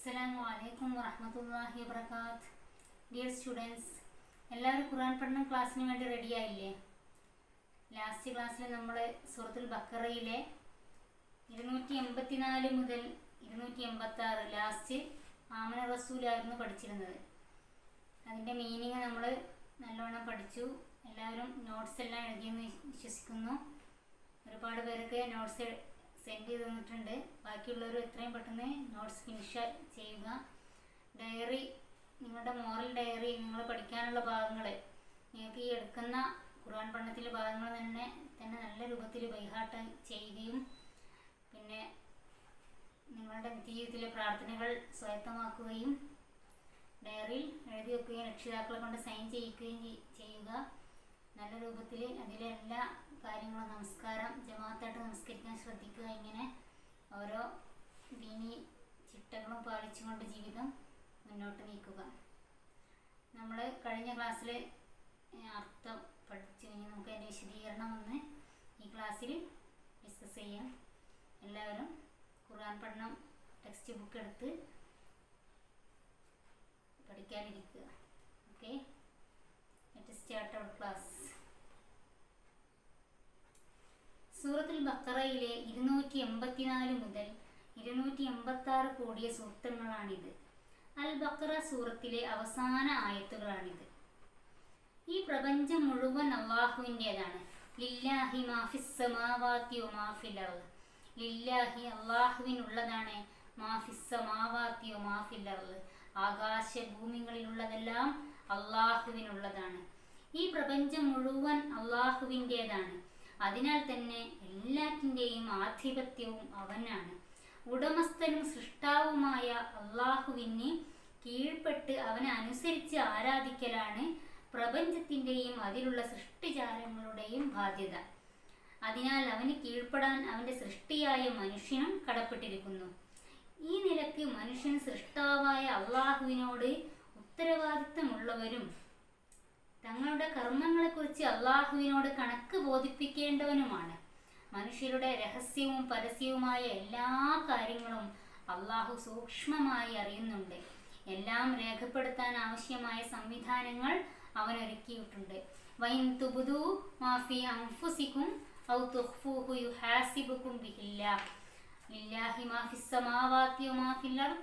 അസ്സലാമു അലൈക്കും വറഹ്മത്തുള്ളാഹി വബറകാത്ത് ഡിയർ സ്റ്റുഡൻസ് എല്ലാവരും ഖുർആൻ പഠനം ക്ലാസ്സിന് വേണ്ടി റെഡി ആയില്ലേ ലാസ്റ്റ് ക്ലാസ്സിൽ നമ്മൾ സൂറത്തുൽ ബക്കറയിലെ ഇരുന്നൂറ്റി എൺപത്തിനാല് മുതൽ ഇരുന്നൂറ്റി എൺപത്തി ആറ് ലാസ്റ്റ് ആമന റസൂലായിരുന്നു പഠിച്ചിരുന്നത് അതിൻ്റെ മീനിങ് നമ്മൾ നല്ലോണം പഠിച്ചു എല്ലാവരും നോട്ട്സ് എല്ലാം എഴുതിയെന്ന് വിശ്വസിക്കുന്നു ഒരുപാട് പേരൊക്കെ നോട്ട്സ് സെൻഡ് ചെയ്ത് തന്നിട്ടുണ്ട് ബാക്കിയുള്ളവർ എത്രയും പെട്ടെന്ന് നോട്ട്സ് ഫിനിഷ് ചെയ്യുക ഡയറി നിങ്ങളുടെ മോറൽ ഡയറി നിങ്ങൾ പഠിക്കാനുള്ള ഭാഗങ്ങൾ നിങ്ങൾക്ക് ഈ എടുക്കുന്ന ഖുർആൻ പഠനത്തിലെ ഭാഗങ്ങൾ തന്നെ തന്നെ നല്ല രൂപത്തിൽ ബൈഹാട്ട് ചെയ്യുകയും പിന്നെ നിങ്ങളുടെ നിത്യജീവിതത്തിലെ പ്രാർത്ഥനകൾ സ്വായത്തമാക്കുകയും ഡയറിയിൽ എഴുതി വെക്കുകയും രക്ഷിതാക്കളെ കൊണ്ട് സൈൻ ചെയ്യിക്കുകയും ചെയ്- ചെയ്യുക നല്ല രൂപത്തിൽ അതിലെ എല്ലാ കാര്യങ്ങളും നമസ്കാരം ജമാഅത്തായിട്ട് നമസ്കരിക്കാൻ ശ്രദ്ധിക്കുക ഇങ്ങനെ ഓരോ ദീനി ചിട്ടകളും പാലിച്ചുകൊണ്ട് ജീവിതം മുന്നോട്ട് നീക്കുക നമ്മൾ കഴിഞ്ഞ ക്ലാസ്സിൽ അർത്ഥം പഠിച്ചു ഇനി നമുക്ക് അതിൻ്റെ വിശദീകരണം ഒന്ന് ഈ ക്ലാസ്സിൽ ഡിസ്കസ് ചെയ്യാം എല്ലാവരും ഖുർആൻ പഠനം ടെക്സ്റ്റ് ബുക്ക് എടുത്ത് പഠിക്കാനിരിക്കുക okay let start our class സൂറത്തുൽ ബക്കറയിലെ ഇരുന്നൂറ്റി എൺപത്തിനാല് മുതൽ ഇരുന്നൂറ്റി എൺപത്തി ആറ് കൂടിയ സൂക്തങ്ങളാണിത് അൽ ബക്കറ സൂറത്തിലെ അവസാന ആയത്തുകളാണിത് ഈ പ്രപഞ്ചം മുഴുവൻ അള്ളാഹുവിൻ്റെതാണ് ലില്ലാഹി മാഫിസ് സമാവാത്തി മാഫിൽ അർള് ലില്ലാഹി അള്ളാഹുവിനുള്ളതാണ് മാഫിസ് സമാവാത്തി മാഫിൽ അർള് ആകാശ ഭൂമികളിലുള്ളതെല്ലാം അള്ളാഹുവിനുള്ളതാണ് ഈ പ്രപഞ്ചം മുഴുവൻ അള്ളാഹുവിൻ്റെതാണ് അതിനാൽ തന്നെ എല്ലാറ്റിൻ്റെയും ആധിപത്യവും അവനാണ് ഉടമസ്ഥനും സൃഷ്ടാവുമായ അള്ളാഹുവിന് കീഴ്പ്പെട്ട് അവനെ അനുസരിച്ച് ആരാധിക്കലാണ് പ്രപഞ്ചത്തിൻ്റെയും അതിലുള്ള സൃഷ്ടിജാലങ്ങളുടെയും ബാധ്യത അതിനാൽ അവന് കീഴ്പ്പെടാൻ അവൻ്റെ സൃഷ്ടിയായ മനുഷ്യനും കടപ്പെട്ടിരിക്കുന്നു ഈ നിലക്ക് മനുഷ്യൻ സൃഷ്ടാവായ അള്ളാഹുവിനോട് ഉത്തരവാദിത്തമുള്ളവരും തങ്ങളുടെ കർമ്മങ്ങളെക്കുറിച്ച് അള്ളാഹുവിനോട് കണക്ക് ബോധിപ്പിക്കേണ്ടവനുമാണ് മനുഷ്യരുടെ രഹസ്യവും പരസ്യവുമായ എല്ലാ കാര്യങ്ങളും അള്ളാഹു സൂക്ഷ്മമായി അറിയുന്നുണ്ട് എല്ലാം രേഖപ്പെടുത്താൻ ആവശ്യമായ സംവിധാനങ്ങൾ അവൻ ഒരുക്കിയിട്ടുണ്ട് വൈൻ തുബുദു മാഫി അൻഫുസിക്കും ഔ തുഖ്ഫൂഹു യുഹാസിബുക്കും ബിഹില്ലാഹ് ലില്ലാഹി മാഫിസ് സമാവാത്തി വമാഫിൽ അർദ്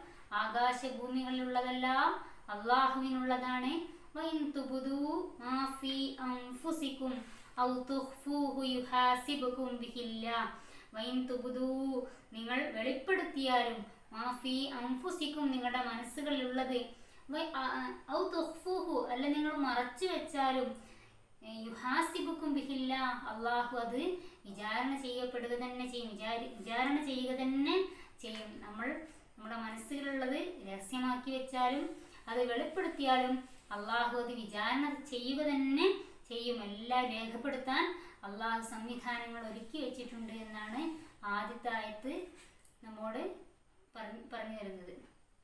ആകാശഭൂമികളിലുള്ളതെല്ലാം അള്ളാഹുവിനുള്ളതാണ് വൈൻ തുബുദു മാഫി അൻഫുസിക്കും ഔ തുഖ്ഫൂഹു യുഹാസിബുക്കും ബിഹില്ലാഹ് വൈൻ തുബുദു നിങ്ങൾ വെളിപ്പെടുത്തിയാലും മാഫി അൻഫുസിക്കും നിങ്ങളുടെ മനസ്സുകളിലുള്ളത് വൈ- ആ- ആ- ഔ തുഖ്ഫൂഹു അല്ല നിങ്ങൾ മറച്ചു വെച്ചാലും ഏ, യുഹാസിബുക്കും ബിഹില്ല അള്ളാഹു അത് വിചാരണ ചെയ്യപ്പെടുക തന്നെ ചെയ്യും വിചാരി വിചാരണ ചെയ്യുക തന്നെ ചെയ്യും നമ്മൾ നമ്മുടെ മനസ്സിലുള്ളത് രഹസ്യമാക്കി വെച്ചാലും അത് വെളിപ്പെടുത്തിയാലും അള്ളാഹു അത് വിചാരണ ചെയ്യുക തന്നെ ചെയ്യും എല്ലാം രേഖപ്പെടുത്താൻ അള്ളാഹു സംവിധാനങ്ങൾ ഒരുക്കി വെച്ചിട്ടുണ്ട് എന്നാണ് ആദ്യത്തെ ആയത്ത് നമ്മോട് പറഞ്ഞ് പറഞ്ഞു തരുന്നത്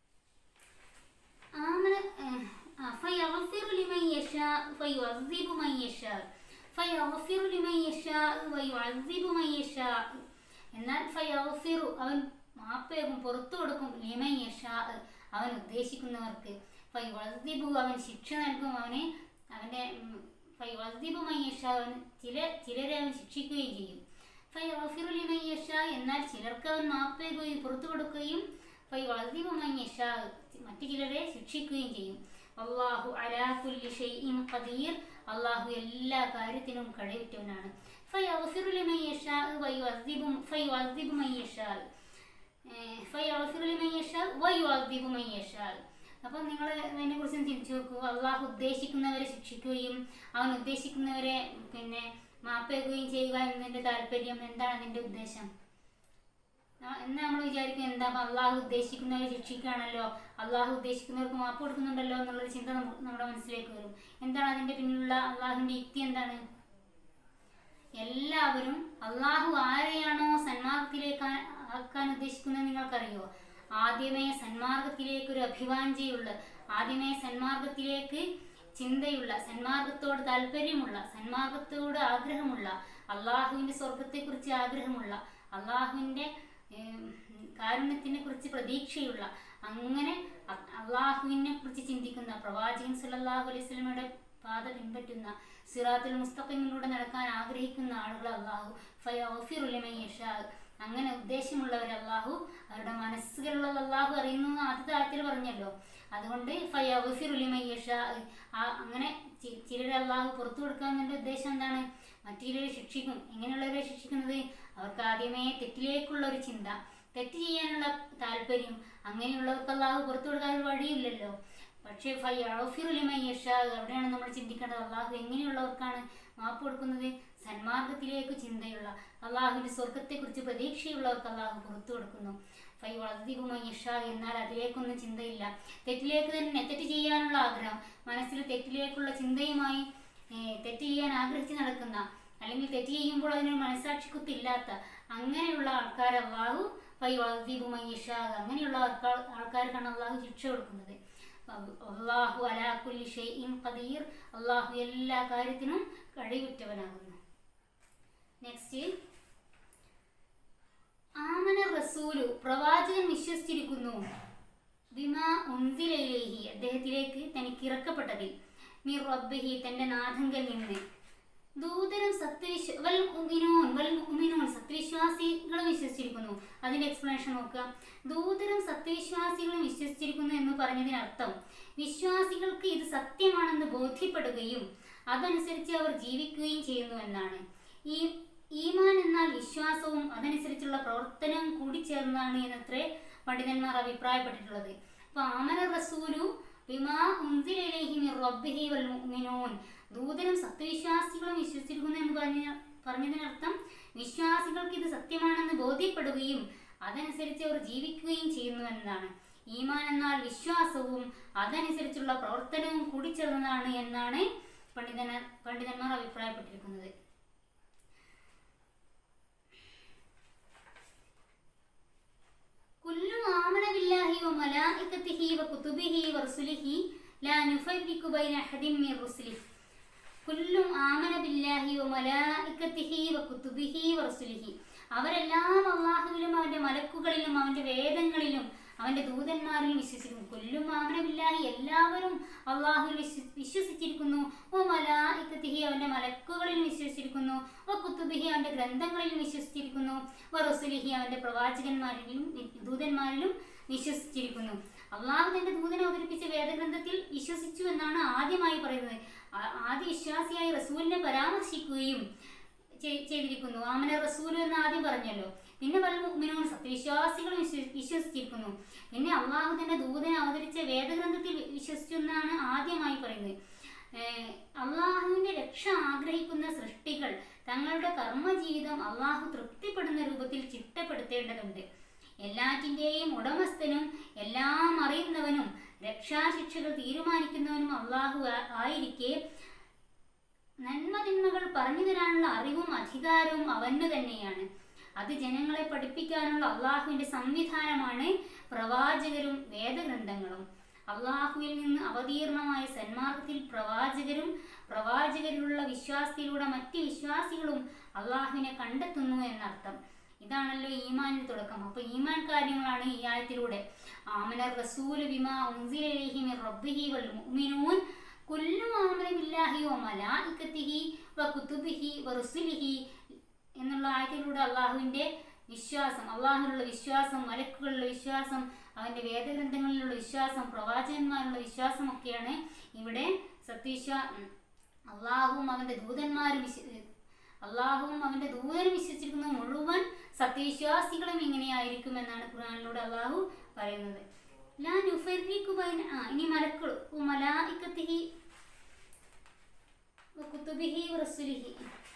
آمن آه، فيغفر لمن يشاء فيعذب من يشاء فيغفر لمن يشاء ويعذب من يشاء എന്നാൽ ഫയഗ്ഫിറു അവൻ മാപ്പേകും പുറത്തു കൊടുക്കും ലിമൻ യഷാ അവൻ ഉദ്ദേശിക്കുന്നവർക്ക് ഫൈവദ്ദിബു അവൻ ശിക്ഷ നൽകും അവന് അവൻ്റെ ഫൈവദ്ദിബു മൻ യഷാ അവൻ ചില ചിലരെ അവൻ ശിക്ഷിക്കുകയും ചെയ്യും ഫൈവഫിറു ലിമൻ യഷാ എന്നാൽ ചിലർക്ക് അവൻ മാപ്പേകുകയും പുറത്തു കൊടുക്കുകയും ഫൈവദ്ദിബു മൻ യഷാ മറ്റു ചിലരെ ശിക്ഷിക്കുകയും ചെയ്യും അള്ളാഹു അലാ കുല്ലി ഷൈഇൻ ഖദീർ അള്ളാഹു എല്ലാ കാര്യത്തിനും കഴിവുറ്റവനാണ് ഫയഗ്ഫിറു ലിമൻ യശാ വയുഅദ്ദിബു ഫയുഅദ്ദിബു മൻ യശാ ഏഹ് ഫയഗ്ഫിറു ലിമൻ യശാ വയുഅദ്ദിബു മൻ യശാ അപ്പം നിങ്ങൾ അതിനെ കുറിച്ച് ചിന്തിച്ചു നോക്കൂ അള്ളാഹു ഉദ്ദേശിക്കുന്നവരെ ശിക്ഷിക്കുകയും അവൻ ഉദ്ദേശിക്കുന്നവരെ പിന്നെ മാപ്പേകുകയും ചെയ്യുക എന്നതിൻ്റെ താല്പര്യം എന്താണ് അതിൻ്റെ ഉദ്ദേശം ആ- എന്ന് നമ്മൾ വിചാരിക്കും എന്താ അപ്പൊ അള്ളാഹു ഉദ്ദേശിക്കുന്നവരെ ശിക്ഷിക്കുകയാണല്ലോ അള്ളാഹു ഉദ്ദേശിക്കുന്നവർക്ക് മാപ്പ് കൊടുക്കുന്നുണ്ടല്ലോ എന്നുള്ളൊരു ചിന്ത നമുക്ക് നമ്മുടെ മനസ്സിലേക്ക് വരും എന്താണ് അതിന്റെ പിന്നിലുള്ള അള്ളാഹുവിന്റെ യുക്തി എന്താണ് എല്ലാവരും അള്ളാഹു ആരെയാണോ സന്മാർഗത്തിലേക്ക് ആ- ആക്കാൻ ഉദ്ദേശിക്കുന്നത് നിങ്ങൾക്കറിയോ ആദ്യമേ സന്മാർഗത്തിലേക്ക് ഒരു അഭിവാഞ്ചയുള്ള ആദ്യമേ സന്മാർഗത്തിലേക്ക് ചിന്തയുള്ള സന്മാർഗത്തോട് താല്പര്യമുള്ള സന്മാർഗത്തോട് ആഗ്രഹമുള്ള അള്ളാഹുവിൻ്റെ സ്വർഗത്തെക്കുറിച്ച് ആഗ്രഹമുള്ള അള്ളാഹുവിൻ്റെ ഏം, കാരുണ്യത്തിനെ കുറിച്ച് പ്രതീക്ഷയുള്ള അങ്ങനെ അ- അള്ളാഹുവിനെ കുറിച്ച് ചിന്തിക്കുന്ന പ്രവാചകൻ സല്ലല്ലാഹു അലൈഹി വസല്ലമയുടെ പാത പിൻപറ്റുന്ന സിറാത്തുൽ മുസ്തഖിമിലൂടെ നടക്കാൻ ആഗ്രഹിക്കുന്ന ആളുകൾ അള്ളാഹു ഫയഗ്ഫിറു ലിമൻ യശാ അങ്ങനെ ഉദ്ദേശമുള്ളവർ അള്ളാഹു അവരുടെ മനസ്സുകളുള്ള അള്ളാഹു അറിയുന്നു എന്ന് ആദ്യത്തെ ആയത്തിൽ പറഞ്ഞല്ലോ അതുകൊണ്ട് ഫയഗ്ഫിറു ലിമൻ യശാ ആ അങ്ങനെ ചി- ചിലരെ അള്ളാഹു പുറത്തു കൊടുക്കാമെന്നതിൻ്റെ ഉദ്ദേശം എന്താണ് മറ്റു ചിലരെ ശിക്ഷിക്കും എങ്ങനെയുള്ളവരെ ശിക്ഷിക്കുന്നത് അവർക്ക് ആദ്യമേ തെറ്റിലേക്കുള്ള ഒരു ചിന്ത തെറ്റ് ചെയ്യാനുള്ള താല്പര്യം അങ്ങനെയുള്ളവർക്ക് അള്ളാഹു പുറത്തു കൊടുക്കാൻ ഒരു വഴിയില്ലല്ലോ പക്ഷേ ഫയ്യഫിറുലിമയ്യഷ അവിടെയാണ് നമ്മൾ ചിന്തിക്കേണ്ടത് അള്ളാഹു എങ്ങനെയുള്ളവർക്കാണ് മാപ്പ് കൊടുക്കുന്നത് സന്മാർഗത്തിലേക്ക് ചിന്തയുള്ള അള്ളാഹുവിൻ്റെ സ്വർഗത്തെക്കുറിച്ച് പ്രതീക്ഷയുള്ളവർക്ക് അള്ളാഹു പുറത്തു കൊടുക്കുന്നു ഫൈ വളർത്തികുമയ്യഷ എന്നാൽ അതിലേക്കൊന്നും ചിന്തയില്ല തെറ്റിലേക്ക് തന്നെ തെറ്റ് ചെയ്യാനുള്ള ആഗ്രഹം മനസ്സിൽ തെറ്റിലേക്കുള്ള ചിന്തയുമായി ഏർ, തെറ്റ് ചെയ്യാൻ ആഗ്രഹിച്ച് നടക്കുന്ന അല്ലെങ്കിൽ തെറ്റ് ചെയ്യുമ്പോൾ അതിനൊരു മനസാക്ഷിക്കുത്തില്ലാത്ത അങ്ങനെയുള്ള ആൾക്കാർ അള്ളാഹു ഫൈ വളർത്തികുമയ്യഷ അങ്ങനെയുള്ള ആൾക്കാർ ആൾക്കാർക്കാണ് അള്ളാഹു ശിക്ഷ കൊടുക്കുന്നത് അള്ളാഹു അലാ കുല്ലി ഷൈഇൻ ഖദീർ അള്ളാഹു എല്ലാ കാര്യത്തിനും കഴിവുറ്റവനാകുന്നു നെക്സ്റ്റ് ആമന റസൂലു പ്രവാചകൻ വിശ്വസിച്ചിരിക്കുന്നു ബിമാ ഉൻസിലയിലേഹി അദ്ദേഹത്തിലേക്ക് തനിക്ക് ഇറക്കപ്പെട്ടതിൽ മിർ റബ്ബിഹി തന്റെ നാഥങ്കൽ നിന്ന് ദൂതരും സത്യവിശ്വ വൽ മുഅ്മിനൂൻ വൽ മുഅ്മിനൂൻ സത്യവിശ്വാസികളും വിശ്വസിച്ചിരിക്കുന്നു അതിന്റെ എക്സ്പ്ലനേഷൻ നോക്കുക ദൂതരും സത്യവിശ്വാസികളും വിശ്വസിച്ചിരിക്കുന്നു എന്ന് പറഞ്ഞതിനർത്ഥം വിശ്വാസികൾക്ക് ഇത് സത്യമാണെന്ന് ബോധ്യപ്പെടുകയും അതനുസരിച്ച് അവർ ജീവിക്കുകയും ചെയ്യുന്നു എന്നാണ് ഈ ഈമാൻ എന്നാൽ വിശ്വാസവും അതനുസരിച്ചുള്ള പ്രവർത്തനവും കൂടി ചേർന്നതാണ് എന്നത്രേ പണ്ഡിതന്മാർ അഭിപ്രായപ്പെട്ടിട്ടുള്ളത് അപ്പൊ ആമന റസൂലു ബിമാ ഉൻസിലൈഹി മിർ റബ്ബിഹി വൽ മുഅ്മിനൂൻ ദൂതരും സത്യവിശ്വാസികളും വിശ്വസിച്ചിരിക്കുന്നു എന്ന് പറഞ്ഞ പറഞ്ഞതിനർത്ഥം വിശ്വാസികൾക്ക് ഇത് സത്യമാണെന്ന് ബോധ്യപ്പെടുകയും അതനുസരിച്ച് അവർ ജീവിക്കുകയും ചെയ്യുന്നു എന്നതാണ് ഈമാൻ എന്നാൽ വിശ്വാസവും അതനുസരിച്ചുള്ള പ്രവർത്തനവും കൂടിച്ചേർന്നതാണ് എന്നാണ് പണ്ഡിതന പണ്ഡിതന്മാർ അഭിപ്രായപ്പെട്ടിരിക്കുന്നത് കുല്ലു ആമന ബില്ലാഹി വമലായികതിഹി വകുതുബിഹി വറുസുലിഹി ലാ നുഫർരിഖു ബൈന അഹദിൻ മിർ റുസുലിഹി കുല്ലും ആമന ബില്ലാഹി വമലായികതിഹി വകുതുബിഹി വറുസുലിഹി അവരെല്ലാം അള്ളാഹുവിലും അവന്റെ മലക്കുകളിലും അവന്റെ വേദങ്ങളിലും അവന്റെ ദൂതന്മാരിലും വിശ്വസിക്കുന്നു കൊല്ലും ആമന ബില്ലാഹി എല്ലാവരും അള്ളാഹുവിൽ വിശ്വ- വിശ്വസിച്ചിരിക്കുന്നു ഓ മലായിക്കത്തിഹി അവന്റെ മലക്കുകളിലും വിശ്വസിച്ചിരിക്കുന്നു ഓ കുത്തുബിഹി അവന്റെ ഗ്രന്ഥങ്ങളിലും വിശ്വസിച്ചിരിക്കുന്നു ഓ റസുലിഹി അവന്റെ പ്രവാചകന്മാരിലും വി- ദൂതന്മാരിലും വിശ്വസിച്ചിരിക്കുന്നു അള്ളാഹു തന്റെ ദൂതനെ അവതരിപ്പിച്ച വേദഗ്രന്ഥത്തിൽ വിശ്വസിച്ചു എന്നാണ് ആദ്യമായി പറയുന്നത് ആ- ആദ്യ വിശ്വാസിയായി റസൂലിനെ പരാമർശിക്കുകയും ചെയ്- ചെയ്തിരിക്കുന്നു ആമന റസൂൽ എന്ന് ആദ്യം പറഞ്ഞല്ലോ പിന്നെ വൽ മുഅ്മിനൂൻ സത്യവിശ്വാസികൾ വിശ്വ- വിശ്വസിച്ചിരിക്കുന്നു പിന്നെ അള്ളാഹു തന്നെ ദൂതനെ അവതരിച്ച വേദഗ്രന്ഥത്തിൽ വി- വിശ്വസിച്ചു എന്നാണ് ആദ്യമായി പറയുന്നത് ഏഹ് അള്ളാഹുവിന്റെ രക്ഷ ആഗ്രഹിക്കുന്ന സൃഷ്ടികൾ തങ്ങളുടെ കർമ്മജീവിതം അള്ളാഹു തൃപ്തിപ്പെടുന്ന രൂപത്തിൽ ചിട്ടപ്പെടുത്തേണ്ടതുണ്ട് എല്ലാറ്റിൻ്റെയും ഉടമസ്ഥനും എല്ലാം അറിയുന്നവനും രക്ഷാശിക്ഷകൾ തീരുമാനിക്കുന്നവനും അള്ളാഹു ആ- ആയിരിക്കെ നന്മതിന്മകൾ പറഞ്ഞു തരാനുള്ള അറിവും അധികാരവും അവന് തന്നെയാണ് അത് ജനങ്ങളെ പഠിപ്പിക്കാനുള്ള അള്ളാഹുവിന്റെ സംവിധാനമാണ് പ്രവാചകരും വേദഗ്രന്ഥങ്ങളും അള്ളാഹുവിൽ നിന്ന് അവതീർണമായ സന്മാർഗത്തിൽ പ്രവാചകരും പ്രവാചകരിലുള്ള വിശ്വാസത്തിലൂടെ മറ്റ് വിശ്വാസികളും അള്ളാഹുവിനെ കണ്ടെത്തുന്നു എന്നർത്ഥം ഇതാണല്ലോ ഈമാനിന്റെ തുടക്കം അപ്പൊ ഈമാൻ കാര്യങ്ങളാണ് ഈ ആയത്തിലൂടെ ആമന റസൂൽ ബിമാ ഉൻസില ഇലൈഹി മിർ റബ്ബിഹി വൽ മുഅ്മിനൂൻ കുല്ലു ആമന ബില്ലാഹി വ മലായികതിഹി വ കുതുബിഹി വ റുസുലിഹി എന്നുള്ള ആയത്തിലൂടെ അള്ളാഹുവിന്റെ വിശ്വാസം അള്ളാഹുവിലുള്ള വിശ്വാസം മലക്കുകളിലുള്ള വിശ്വാസം അവന്റെ വേദഗ്രന്ഥങ്ങളിലുള്ള വിശ്വാസം പ്രവാചകന്മാരുള്ള വിശ്വാസം ഒക്കെയാണ് ഇവിടെ സത്യവിശ്വാ ഉം, അള്ളാഹുവും അവന്റെ ദൂതന്മാരും വിശ്വ അള്ളാഹുവും അവന്റെ ദൂതനും വിശ്വസിച്ചിരിക്കുന്ന മുഴുവൻ സത്യവിശ്വാസികളും ഇങ്ങനെയായിരിക്കും എന്നാണ് ഖുർആനിലൂടെ അള്ളാഹു പറയുന്നത് ലാ നുഫർരിഖു ബൈന ആ ഇനി മലക്കുകൾ മലായിക്കത്തിഹി കുത്തുബിഹി റസുലിഹി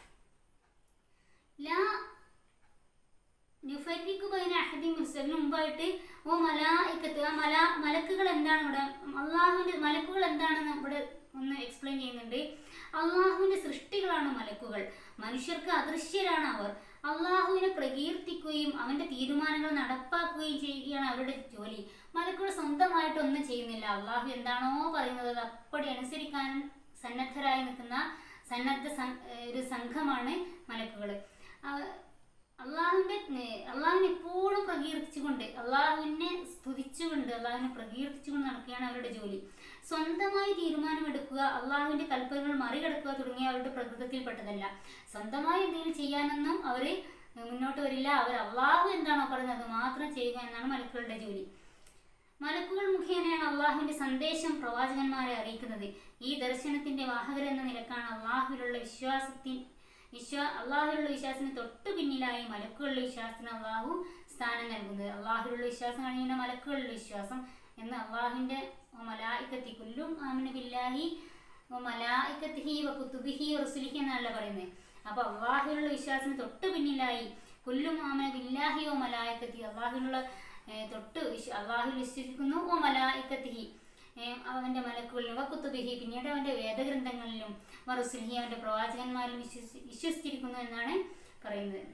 ലാ നുഫരിക്കു ബൈന അഹദി മുർസലിന് മുമ്പായിട്ട് ഓ മലായിക്കത്ത് ആ മല മലക്കുകൾ എന്താണ് ഇവിടെ അള്ളാഹുവിന്റെ മലക്കുകൾ എന്താണെന്ന് ഇവിടെ ഒന്ന് എക്സ്പ്ലെയിൻ ചെയ്യുന്നുണ്ട് അള്ളാഹുവിന്റെ സൃഷ്ടികളാണ് മലക്കുകൾ മനുഷ്യർക്ക് അദൃശ്യരാണ് അവർ അള്ളാഹുവിനെ പ്രകീർത്തിക്കുകയും അവന്റെ തീരുമാനങ്ങൾ നടപ്പാക്കുകയും ചെയ്യുകയാണ് അവരുടെ ജോലി മലക്കുകൾ സ്വന്തമായിട്ടൊന്നും ചെയ്യുന്നില്ല അള്ളാഹു എന്താണോ പറയുന്നത് അത് അപ്പടി അനുസരിക്കാൻ സന്നദ്ധരായി നിൽക്കുന്ന സന്നദ്ധ സം- ഏർ ഒരു സംഘമാണ് മലക്കുകൾ അള്ളാഹുവിന്റെ ഏർ അള്ളാഹുവിനെ എപ്പോഴും പ്രകീർത്തിച്ചുകൊണ്ട് അള്ളാഹുവിനെ സ്തുതിച്ചുകൊണ്ട് അള്ളാഹുവിനെ പ്രകീർത്തിച്ചുകൊണ്ട് നടക്കുകയാണ് അവരുടെ ജോലി സ്വന്തമായി തീരുമാനമെടുക്കുക അള്ളാഹുവിന്റെ കൽപ്പനകൾ മറികടക്കുക തുടങ്ങിയ അവരുടെ പ്രകൃതത്തിൽപ്പെട്ടതല്ല സ്വന്തമായി എന്തെങ്കിലും ചെയ്യാനൊന്നും അവർ മുന്നോട്ട് വരില്ല അവർ അള്ളാഹു എന്താണോ പറയുന്നത് അത് മാത്രം ചെയ്യുക എന്നാണ് മലക്കുകളുടെ ജോലി മലക്കുകൾ മുഖേനയാണ് അള്ളാഹുവിന്റെ സന്ദേശം പ്രവാചകന്മാരെ അറിയിക്കുന്നത് ഈ ദർശനത്തിന്റെ വാഹകരെന്ന നിലക്കാണ് അള്ളാഹുവിലുള്ള വിശ്വാസത്തിൻ വിശ്വാ അള്ളാഹുവിലുള്ള വിശ്വാസത്തിന് തൊട്ടു പിന്നിലായി മലക്കുകളുടെ വിശ്വാസത്തിന് അള്ളാഹു സ്ഥാനം നൽകുന്നത് അള്ളാഹുവിലുള്ള വിശ്വാസം കഴിഞ്ഞ മലക്കുകളുടെ വിശ്വാസം എന്ന് അള്ളാഹുവിന്റെ മലായിക്കത്തി കുല്ലും ആമിന ബില്ലാഹി മലായിക്കത്തിഹി വ കുത്തുബിഹി റസുലിഹി എന്നല്ല പറയുന്നത് അപ്പൊ അള്ളാഹുവിലുള്ള വിശ്വാസത്തിന് തൊട്ടു പിന്നിലായി കുല്ലും ആമിന ബില്ലാഹി ഓ മലായിക്കത്തി അള്ളാഹുവിനുള്ള ഏർ തൊട്ട് വിശ്വ അള്ളാഹുവിൽ വിശ്വസിക്കുന്നു ഓ മലായിക്കത്തിഹി ഏർ അവന്റെ മലക്കുകളിലും വക്കുത്തുബിഹി പിന്നീട് അവന്റെ വേദഗ്രന്ഥങ്ങളിലും മറുസുൽഹി അവന്റെ പ്രവാചകന്മാരിലും വിശ്വസി വിശ്വസിച്ചിരിക്കുന്നു എന്നാണ് പറയുന്നത്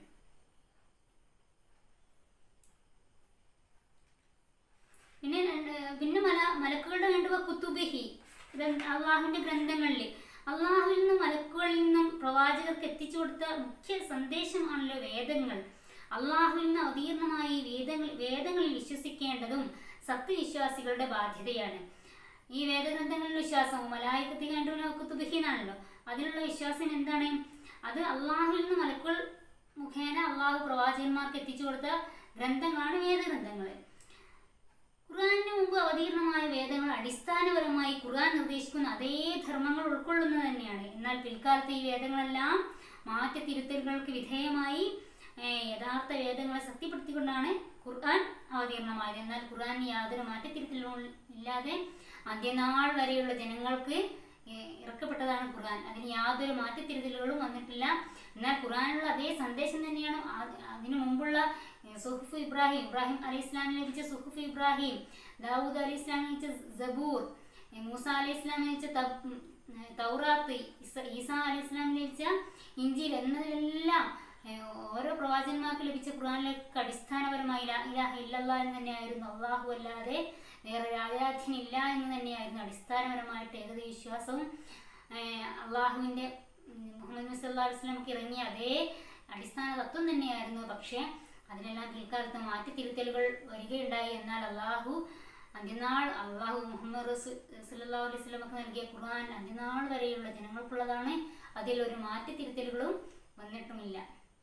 പിന്നെ രണ്ട് പിന്നെ മല മലക്കുകളുടെ വേണ്ടുവ കുത്തുബിഹി അള്ളാഹുവിന്റെ ഗ്രന്ഥങ്ങളിൽ അള്ളാഹുവിൽ നിന്നും മലക്കുകളിൽ നിന്നും പ്രവാചകർക്ക് എത്തിച്ചു കൊടുത്ത മുഖ്യ സന്ദേശമാണല്ലോ വേദങ്ങൾ അള്ളാഹുവിൽ നിന്ന് അവതീർണമായി വേദങ്ങൾ വേദങ്ങളിൽ വിശ്വസിക്കേണ്ടതും സത്യവിശ്വാസികളുടെ ബാധ്യതയാണ് ഈ വേദഗ്രന്ഥങ്ങളിൽ വിശ്വാസം മലായിക്കത്തി കണ്ടുള്ള കുത്തുബിഹിന്നാണല്ലോ അതിനുള്ള വിശ്വാസം എന്താണ് അത് അള്ളാഹുവിൽ നിന്ന് മലക്കുകൾ മുഖേന അള്ളാഹു പ്രവാചകന്മാർക്ക് എത്തിച്ചു കൊടുത്ത ഗ്രന്ഥങ്ങളാണ് വേദഗ്രന്ഥങ്ങൾ ഖുർആാനിന് മുമ്പ് അവതീർണമായ വേദങ്ങൾ അടിസ്ഥാനപരമായി ഖുർആൻ നിർദ്ദേശിക്കുന്ന അതേ ധർമ്മങ്ങൾ ഉൾക്കൊള്ളുന്നത് തന്നെയാണ് എന്നാൽ പിൽക്കാലത്ത് ഈ വേദങ്ങളെല്ലാം മാറ്റത്തിരുത്തലുകൾക്ക് വിധേയമായി ഏർ യഥാർത്ഥ വേദങ്ങളെ സത്യപ്പെടുത്തിക്കൊണ്ടാണ് ഖുർആൻ അവതീർണമായത് എന്നാൽ ഖുർആൻ യാതൊരു മാറ്റത്തിരുത്തലും ഇല്ലാതെ അന്ത്യനാൾ വരെയുള്ള ജനങ്ങൾക്ക് ഏർ ഇറക്കപ്പെട്ടതാണ് ഖുർആൻ അതിന് യാതൊരു മാറ്റത്തിരുത്തലുകളും വന്നിട്ടില്ല എന്നാൽ ഖുർആനുള്ള അതേ സന്ദേശം തന്നെയാണ് ആ- അതിനു മുമ്പുള്ള ഏർ സുഹുഫ് ഇബ്രാഹിം ഇബ്രാഹിം അലി ഇസ്ലാമിന് ലഭിച്ച സുഹുഫ് ഇബ്രാഹിം ദാവൂദ് അലി ഇസ്ലാമിന് ലഭിച്ച സബൂർ ഏർ മൂസ അലി ഇസ്ലാമിന് ലഭിച്ച തബ്- ഉം, ഏർ തൗറാത്ത് ഇസ- ഈസ അലി ഇസ്ലാമിന് ലഭിച്ച ഇഞ്ചിൽ എന്നതിലെല്ലാം ഏർ ഓരോ പ്രവാചകന്മാർക്ക് ലഭിച്ച ഖുർആനിലേക്ക് അടിസ്ഥാനപരമായി ലാ ഇലാഹ ഇല്ലല്ലാ എന്ന് തന്നെയായിരുന്നു അള്ളാഹു അല്ലാതെ വേറെ ആരാധ്യനില്ല എന്ന് തന്നെയായിരുന്നു അടിസ്ഥാനപരമായിട്ട് ഏകദൈവ വിശ്വാസവും ഏർ അള്ളാഹുവിൻ്റെ ഉം, മുഹമ്മദ് നബി സല്ലല്ലാഹു അലൈഹി വസല്ലമക്ക് ഇറങ്ങിയ അതേ അടിസ്ഥാന തത്വം തന്നെയായിരുന്നു പക്ഷേ അതിനെല്ലാം പിൽക്കാലത്ത് മാറ്റിത്തിരുത്തലുകൾ വരികയുണ്ടായി എന്നാൽ അള്ളാഹു അന്ത്യനാൾ അള്ളാഹു മുഹമ്മദ് റസൂ- സല്ലല്ലാഹു അലൈഹി വസല്ലമക്ക് നൽകിയ ഖുർആൻ അന്ത്യനാൾ വരെയുള്ള ജനങ്ങൾക്കുള്ളതാണ് അതിൽ ഒരു മാറ്റിത്തിരുത്തലുകളും വന്നിട്ടുമില്ല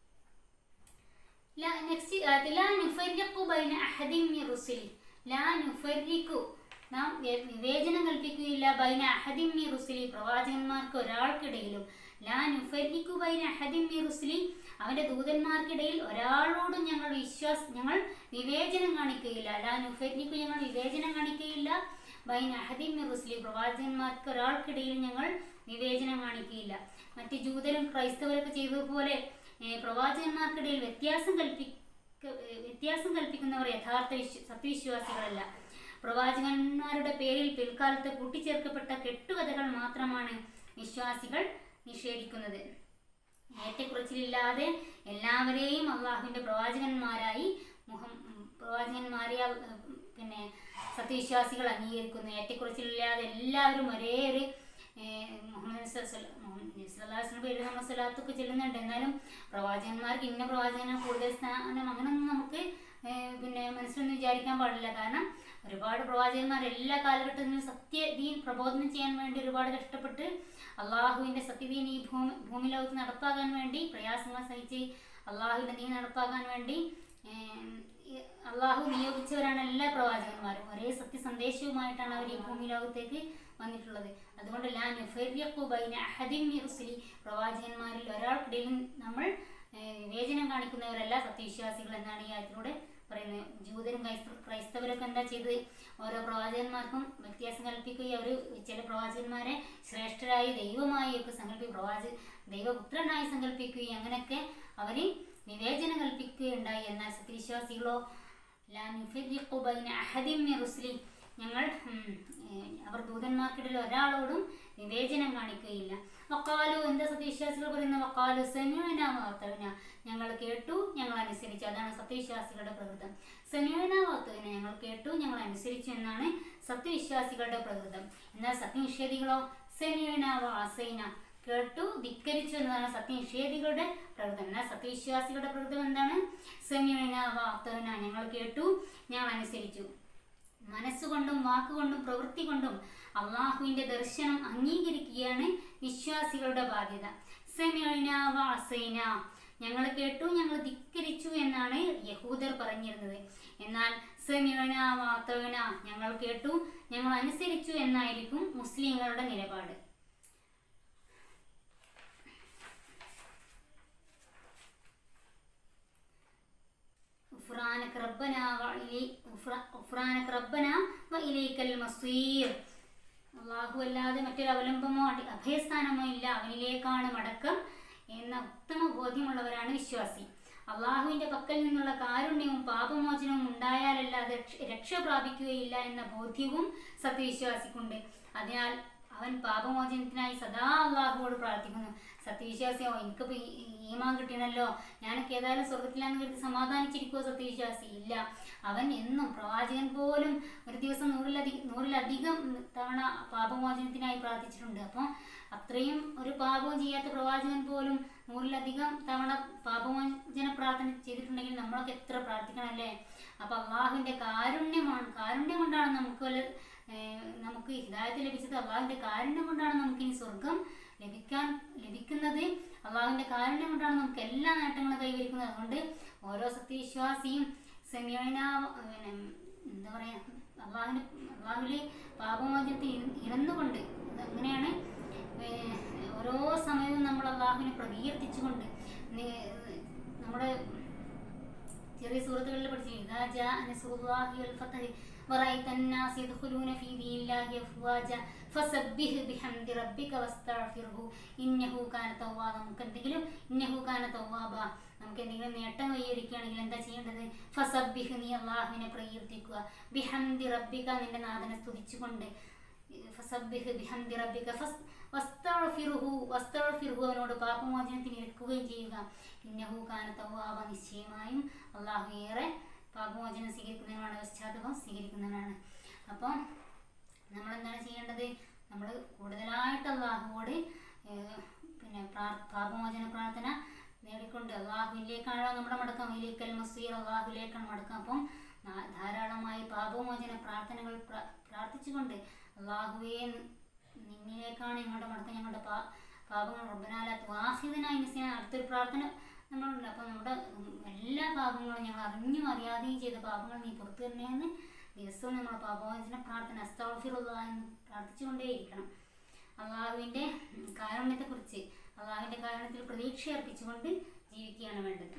لا നെക്സ്റ്റ് ലാ നുഫരിഖു ബൈന അഹദിൻ മിൻ റുസുലി ലാ നുഫരിഖു നാം വെ- വിവേചനം കൽപ്പിക്കുകയില്ല ബൈന അഹദിൻ മിൻ റുസുലി പ്രവാചകന്മാർക്ക് ഒരാൾക്കിടയിലും ലാ നുഫരിഖു ബൈന അഹദിൻ മിൻ റുസുലി അവന്റെ ദൂതന്മാർക്കിടയിൽ ഒരാളോടും ഞങ്ങൾ വിശ്വാസ ഞങ്ങൾ വിവേചനം കാണിക്കുകയില്ല ലാ നുഫരിഖു ഞങ്ങൾ വിവേചനം കാണിക്കുകയില്ല ബൈന അഹദിൻ മിൻ റുസുലി പ്രവാചകന്മാർക്ക് ഒരാൾക്കിടയിൽ ഞങ്ങൾ വിവേചനം കാണിക്കുകയില്ല മറ്റ് ജൂതരും ക്രൈസ്തവരൊക്കെ ചെയ്തതുപോലെ ഏർ പ്രവാചകന്മാർക്കിടയിൽ വ്യത്യാസം കൽപ്പിക്ക ഏർ വ്യത്യാസം കൽപ്പിക്കുന്നവർ യഥാർത്ഥ വിശ്വ സത്യവിശ്വാസികളല്ല പ്രവാചകന്മാരുടെ പേരിൽ പിൽക്കാലത്ത് കൂട്ടിച്ചേർക്കപ്പെട്ട കെട്ടുകഥകൾ മാത്രമാണ് വിശ്വാസികൾ നിഷേധിക്കുന്നത് ഏറ്റക്കുറച്ചിലില്ലാതെ എല്ലാവരെയും അള്ളാഹുവിൻ്റെ പ്രവാചകന്മാരായി മുഹം ഉം, പ്രവാചകന്മാരെ അഹ് പിന്നെ സത്യവിശ്വാസികൾ അംഗീകരിക്കുന്നു ഏറ്റക്കുറച്ചിലില്ലാതെ എല്ലാവരും ഒരേ ഒരു ഏർ, മുഹമ്മദ് സ- സല- മുഹമ്മദ് നബി സല്ലല്ലാഹു അലൈഹി വസല്ലം പേരിൽ നമ്മൾ സ്വലാത്തൊക്കെ ചെല്ലുന്നുണ്ട് എന്നാലും പ്രവാചകന്മാർക്ക് ഇന്ന പ്രവാചകനെ കൂടുതൽ സ്ഥാനം അങ്ങനെയൊന്നും നമുക്ക് ഏർ, പിന്നെ മനസ്സിലൊന്നും വിചാരിക്കാൻ പാടില്ല കാരണം ഒരുപാട് പ്രവാചകന്മാർ എല്ലാ കാലഘട്ടത്തിലും സത്യദീൻ പ്രബോധനം ചെയ്യാൻ വേണ്ടി ഒരുപാട് കഷ്ടപ്പെട്ട് അള്ളാഹുവിൻ്റെ സത്യദീൻ ഈ ഭൂമി ഭൂമി ലോകത്ത് നടപ്പാക്കാൻ വേണ്ടി പ്രയാസങ്ങൾ സഹിച്ച് അള്ളാഹുവിൻ്റെ ദീൻ നടപ്പാക്കാൻ വേണ്ടി ഏർ, ഈ അള്ളാഹു നിയോഗിച്ചവരാണ് എല്ലാ പ്രവാചകന്മാരും ഒരേ സത്യസന്ദേശവുമായിട്ടാണ് അവർ ഈ ഭൂമി ലോകത്തേക്ക് വന്നിട്ടുള്ളത് അതുകൊണ്ട് ലാ നുഫരിഖു ബൈന അഹദിൻ മിൻ റുസുലി പ്രവാചകന്മാരിൽ ഒരാൾക്കിടയിലും നമ്മൾ ഏർ, വിവേചനം കാണിക്കുന്നവരല്ല സത്യവിശ്വാസികൾ എന്നാണ് ഈ ആയത്തിലൂടെ പറയുന്നത് ജൂതരും ക്രൈസ്ത ക്രൈസ്തവരൊക്കെ എന്താ ചെയ്തത് ഓരോ പ്രവാചകന്മാർക്കും വ്യത്യാസം കൽപ്പിക്കുകയും അവർ ചില പ്രവാചകന്മാരെ ശ്രേഷ്ഠരായി ദൈവമായി ഒക്കെ സങ്കല്പി പ്രവാചക ദൈവപുത്രനായി സങ്കല്പിക്കുകയും അങ്ങനെയൊക്കെ അവർ വിവേചനം കൽപ്പിക്കുകയുണ്ടായി എന്നാൽ സത്യവിശ്വാസികളോ ലാ നുഫരിഖു ബൈന അഹദിൻ മിൻ റുസുലി ഞങ്ങൾ ഉം, ഏർ, അവർ ദൂതന്മാർക്കിടയിൽ ഒരാളോടും വിവേചനം കാണിക്കുകയില്ല വക്കാലു എന്താ സത്യവിശ്വാസികൾ പറയുന്ന വക്കാലു സെനുവിന വാർത്തവിന ഞങ്ങൾ കേട്ടു ഞങ്ങൾ അനുസരിച്ചു അതാണ് സത്യവിശ്വാസികളുടെ പ്രകൃതം സെനുവിന വാർത്തവിന ഞങ്ങൾ കേട്ടു ഞങ്ങൾ അനുസരിച്ചു എന്നാണ് സത്യവിശ്വാസികളുടെ പ്രകൃതം എന്നാൽ സത്യനിഷേധികളോ സെനുവിന വാസൈന കേട്ടു ധിക്കരിച്ചു എന്നതാണ് സത്യനിഷേധികളുടെ പ്രകൃതം എന്നാൽ സത്യവിശ്വാസികളുടെ പ്രകൃതം എന്താണ് സെമിയന വാർത്തന ഞങ്ങൾ കേട്ടു ഞങ്ങൾ അനുസരിച്ചു മനസ്സുകൊണ്ടും വാക്കുകൊണ്ടും പ്രവൃത്തി കൊണ്ടും അള്ളാഹുവിന്റെ ദർശനം അംഗീകരിക്കുകയാണ് വിശ്വാസികളുടെ ബാധ്യത സെമിയന വാസൈന ഞങ്ങൾ കേട്ടു ഞങ്ങൾ ധിക്കരിച്ചു എന്നാണ് യഹൂദർ പറഞ്ഞിരുന്നത് എന്നാൽ സെമിയന വാർത്തവന ഞങ്ങൾ കേട്ടു ഞങ്ങൾ അനുസരിച്ചു എന്നായിരിക്കും മുസ്ലിങ്ങളുടെ നിലപാട് غفرانك ربنا وإلي غفر- غفرانك ربنا وإليك المصير അള്ളാഹു അല്ലാതെ മറ്റൊരു അവലംബമോ അടി- അഭയസ്ഥാനമോ ഇല്ല അവനിലേക്കാണ് മടക്കം എന്ന ഉത്തമ ബോധ്യമുള്ളവരാണ് വിശ്വാസി അള്ളാഹുവിന്റെ പക്കൽ നിന്നുള്ള കാരുണ്യവും പാപമോചനവും ഉണ്ടായാലല്ലാതെ രക്ഷ- രക്ഷ പ്രാപിക്കുകയില്ല എന്ന ബോധ്യവും സത്യവിശ്വാസിക്കുണ്ട് അതിനാൽ അവൻ പാപമോചനത്തിനായി സദാ അള്ളാഹുവോട് പ്രാർത്ഥിക്കുന്നു സത്യവിശ്വാസിയോ എനിക്കിപ്പോൾ ഈമാൻ കിട്ടണല്ലോ ഞാനൊക്കെ ഏതായാലും സ്വർഗത്തിലാന്ന് കരുതി സമാധാനിച്ചിരിക്കുമോ സത്യവിശ്വാസി ഇല്ല അവൻ എന്നും പ്രവാചകൻ പോലും ഒരു ദിവസം നൂറിലധികം നൂറിലധികം തവണ പാപമോചനത്തിനായി പ്രാർത്ഥിച്ചിട്ടുണ്ട് അപ്പോൾ അത്രയും ഒരു പാപവും ചെയ്യാത്ത പ്രവാചകൻ പോലും നൂറിലധികം തവണ പാപമോചന പ്രാർത്ഥന ചെയ്തിട്ടുണ്ടെങ്കിൽ നമ്മളൊക്കെ എത്ര പ്രാർത്ഥിക്കണം അല്ലേ അപ്പോൾ അള്ളാഹുവിൻ്റെ കാരുണ്യമാണ് കാരുണ്യം കൊണ്ടാണ് നമുക്ക് വല്ല ഏഹ് നമുക്ക് ഹിദായത്ത് ലഭിച്ചത് അള്ളാഹുവിൻ്റെ കാരുണ്യം കൊണ്ടാണ് നമുക്ക് ഇനി സ്വർഗം ലഭിക്കാൻ ലഭിക്കുന്നത് അള്ളാഹുവിൻ്റെ കാരുണ്യം കൊണ്ടാണ് നമുക്ക് എല്ലാ നേട്ടങ്ങളും കൈവരിക്കുന്നത് അതുകൊണ്ട് ഓരോ സത്യവിശ്വാസിയും സെമിയോന പിന്നെ എന്താ പറയുക അള്ളാഹുവിന് അള്ളാഹുവിൽ പാപമോചനത്തിൽ ഇര- ഇരന്നുകൊണ്ട് അങ്ങനെയാണ് ഏഹ് ഓരോ സമയവും നമ്മൾ അള്ളാഹുവിനെ പ്രകീർത്തിച്ചുകൊണ്ട് നി- നമ്മുടെ ചെറിയ സുഹൃത്തുക്കളിൽ പഠിച്ചു ഇദാ ജാ നസ്റുല്ലാഹി വൽ ഫത്ഹ് വറഅയ്ത الناس يدخلون في دين الله أفواجا فسبح بحمد ربك واستغفره إنه كان توابا നമുക്ക് എന്തെങ്കിലും ഇന്നഹു കാന തവ്വാബ നമുക്ക് എന്തെങ്കിലും നേട്ടം കൈവരിക്കുകയാണെങ്കിൽ എന്താ ചെയ്യേണ്ടത് ഫസബ്ബിഹ് നീ അള്ളാഹുവിനെ പ്രകീർത്തിക്കുക ബിഹംദി റബ്ബിക നിന്റെ നാഥനെ സ്തുതിച്ചുകൊണ്ട് ഫസബ്ബിഹ് ബിഹംദി റബ്ബിക ഫസ് വസ്തഗ്ഫിറുഹു വസ്തഗ്ഫിറുഹു അവനോട് പാപമോചനത്തിന് ഇരിക്കുകയും ചെയ്യുക ഇന്നഹു കാന തവ്വാബ നിശ്ചയമായും അള്ളാഹു ഏറെ പാപമോചനം സ്വീകരിക്കുന്നതിനാണ് പശ്ചാത്തലം സ്വീകരിക്കുന്നതിനാണ് അപ്പം നമ്മൾ എന്താണ് ചെയ്യേണ്ടത് നമ്മൾ കൂടുതലായിട്ട് അള്ളാഹുവോട് ഏഹ്, പിന്നെ പ്രാർ- പാപമോചന പ്രാർത്ഥന നേടിക്കൊണ്ട് അള്ളാഹുവിലേക്കാണോ നമ്മുടെ മടക്കം ഇലേക്കൽ മസീർ അള്ളാഹുലേക്കാണ് മടക്കം അപ്പം ധാ- ധാരാളമായി പാപമോചന പ്രാർത്ഥനകൾ പ്ര- പ്രാർത്ഥിച്ചുകൊണ്ട് അള്ളാഹുവേ നിന്നിലേക്കാണ് ഞങ്ങളുടെ മടക്കം ഞങ്ങളുടെ പാ പാപങ്ങൾ റബ്ബനാലാത്ത് വാഹിദനായി മിസ്സിന അടുത്തൊരു പ്രാർത്ഥന നമ്മളുണ്ട് അപ്പോൾ നമ്മുടെ ഉം, എല്ലാ പാപങ്ങളും ഞങ്ങൾ അറിഞ്ഞും അറിയാതെയും ചെയ്ത പാപങ്ങൾ നീ പുറത്തു തന്നെയെന്ന് ദിവസവും നമ്മൾ പാപമോചന പ്രാർത്ഥന അസ്തഫിറുള്ള എന്ന് പ്രാർത്ഥിച്ചുകൊണ്ടേയിരിക്കണം അള്ളാഹുവിൻ്റെ കാരുണ്യത്തെക്കുറിച്ച് അള്ളാഹുവിൻ്റെ കാരുണ്യത്തിൽ പ്രതീക്ഷ അർപ്പിച്ചുകൊണ്ട് ജീവിക്കുകയാണ് വേണ്ടത്